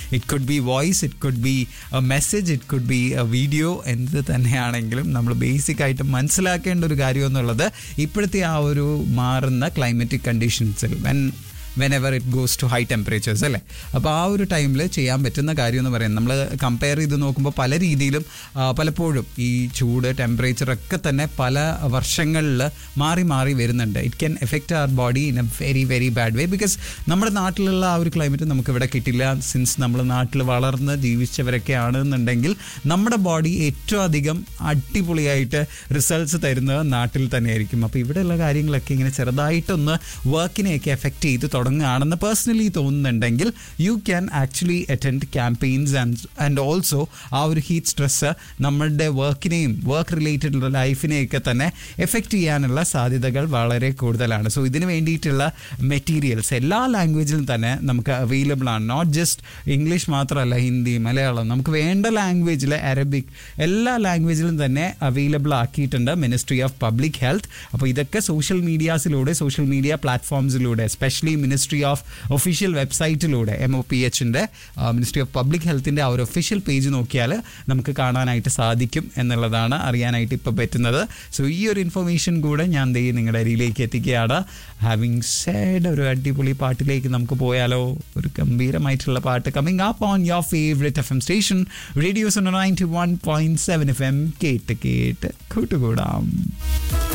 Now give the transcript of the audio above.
it could be voice it could be a message it could be a video എന്ത് തന്നെയാണെങ്കിലും നമ്മൾ basic ആയിട്ട് മനസ്സിലാക്കേണ്ട ഒരു കാര്യം എന്നുള്ളത് ഇപ്പോഴത്തെ ആ ഒരു മാറുന്ന ക്ലൈമറ്റിക് കണ്ടീഷൻസിൽ when whenever it goes to high temperatures അല്ലേ അപ്പോൾ ആ ഒരു ടൈമിൽ ചെയ്യാൻ പറ്റുന്ന കാര്യം എന്ന് പറയുന്നത് നമ്മൾ കമ്പയർ ചെയ്ത് നോക്കുമ്പോൾ പല രീതിയിലും ആ, പലപ്പോഴും ഈ ചൂട് ടെമ്പറേച്ചർ ഒക്കെ തന്നെ പല വർഷങ്ങളിൽ മാറി മാറി വരുന്നുണ്ട് it can effect our body in a very very bad way because നമ്മുടെ നാട്ടിലുള്ള ആ ഒരു ക്ലൈമറ്റ് നമുക്ക് ഇവിടെ കിട്ടില്ല സിൻസ് നമ്മൾ നാട്ടിൽ വളർന്ന് ജീവിച്ചവരൊക്കെ ആണെന്നുണ്ടെങ്കിൽ നമ്മുടെ ബോഡി ഏറ്റവും അധികം അടിപൊളിയായിട്ട് റിസൾട്ട്സ് തരുന്നത് നാട്ടിൽ തന്നെയായിരിക്കും അപ്പോൾ ഇവിടെയുള്ള കാര്യങ്ങളൊക്കെ ഇങ്ങനെ ചെറുതായിട്ടൊന്ന് വർക്കിനെയൊക്കെ എഫക്റ്റ് ചെയ്ത് തുടങ്ങുകയാണെന്ന് പേഴ്സണലി തോന്നുന്നുണ്ടെങ്കിൽ you can actually attend campaigns and and also ആ ഒരു ഹീറ്റ് സ്ട്രെസ്സ് നമ്മളുടെ വർക്കിനെയും വർക്ക് റിലേറ്റഡ് ലൈഫിനെയൊക്കെ തന്നെ എഫക്റ്റ് ചെയ്യാനുള്ള സാധ്യതകൾ വളരെ കൂടുതലാണ് സോ ഇതിന് വേണ്ടിയിട്ടുള്ള മെറ്റീരിയൽസ് എല്ലാ ലാംഗ്വേജിലും തന്നെ നമുക്ക് അവൈലബിൾ ആണ് നോട്ട് ജസ്റ്റ് ഇംഗ്ലീഷ് മാത്രമല്ല ഹിന്ദി മലയാളം നമുക്ക് വേണ്ട ലാംഗ്വേജിൽ അറബിക് എല്ലാ ലാംഗ്വേജിലും തന്നെ അവൈലബിൾ ആക്കിയിട്ടുണ്ട് മിനിസ്ട്രി ഓഫ് പബ്ലിക് ഹെൽത്ത് അപ്പോൾ ഇതൊക്കെ സോഷ്യൽ മീഡിയാസിലൂടെ സോഷ്യൽ മീഡിയ പ്ലാറ്റ്ഫോംസിലൂടെ എസ്പെഷ്യലി മിനിസ്ട്രി ഓഫ് ഒഫീഷ്യൽ വെബ്സൈറ്റിലൂടെ എം ഒ പി എച്ചിൻ്റെ മിനിസ്ട്രി ഓഫ് പബ്ലിക് ഹെൽത്തിൻ്റെ ആ ഒരു ഒഫീഷ്യൽ പേജ് നോക്കിയാൽ നമുക്ക് കാണാനായിട്ട് സാധിക്കും എന്നുള്ളതാണ് അറിയാനായിട്ട് ഇപ്പോൾ പറ്റുന്നത് സോ ഈ ഒരു ഇൻഫർമേഷൻ കൂടെ ഞാൻ ദേ നിങ്ങളുടെ അരിയിലേക്ക് എത്തിക്കുകയാണ് ഹാവിങ് സാഡ് ഒരു അടിപൊളി പാട്ടിലേക്ക് നമുക്ക് പോയാലോ ഒരു ഗംഭീരമായിട്ടുള്ള പാട്ട് coming up on your favourite F M station radios ninety one point seven F M കേട്ട് കേട്ട് കൂട്ടുകൂടാം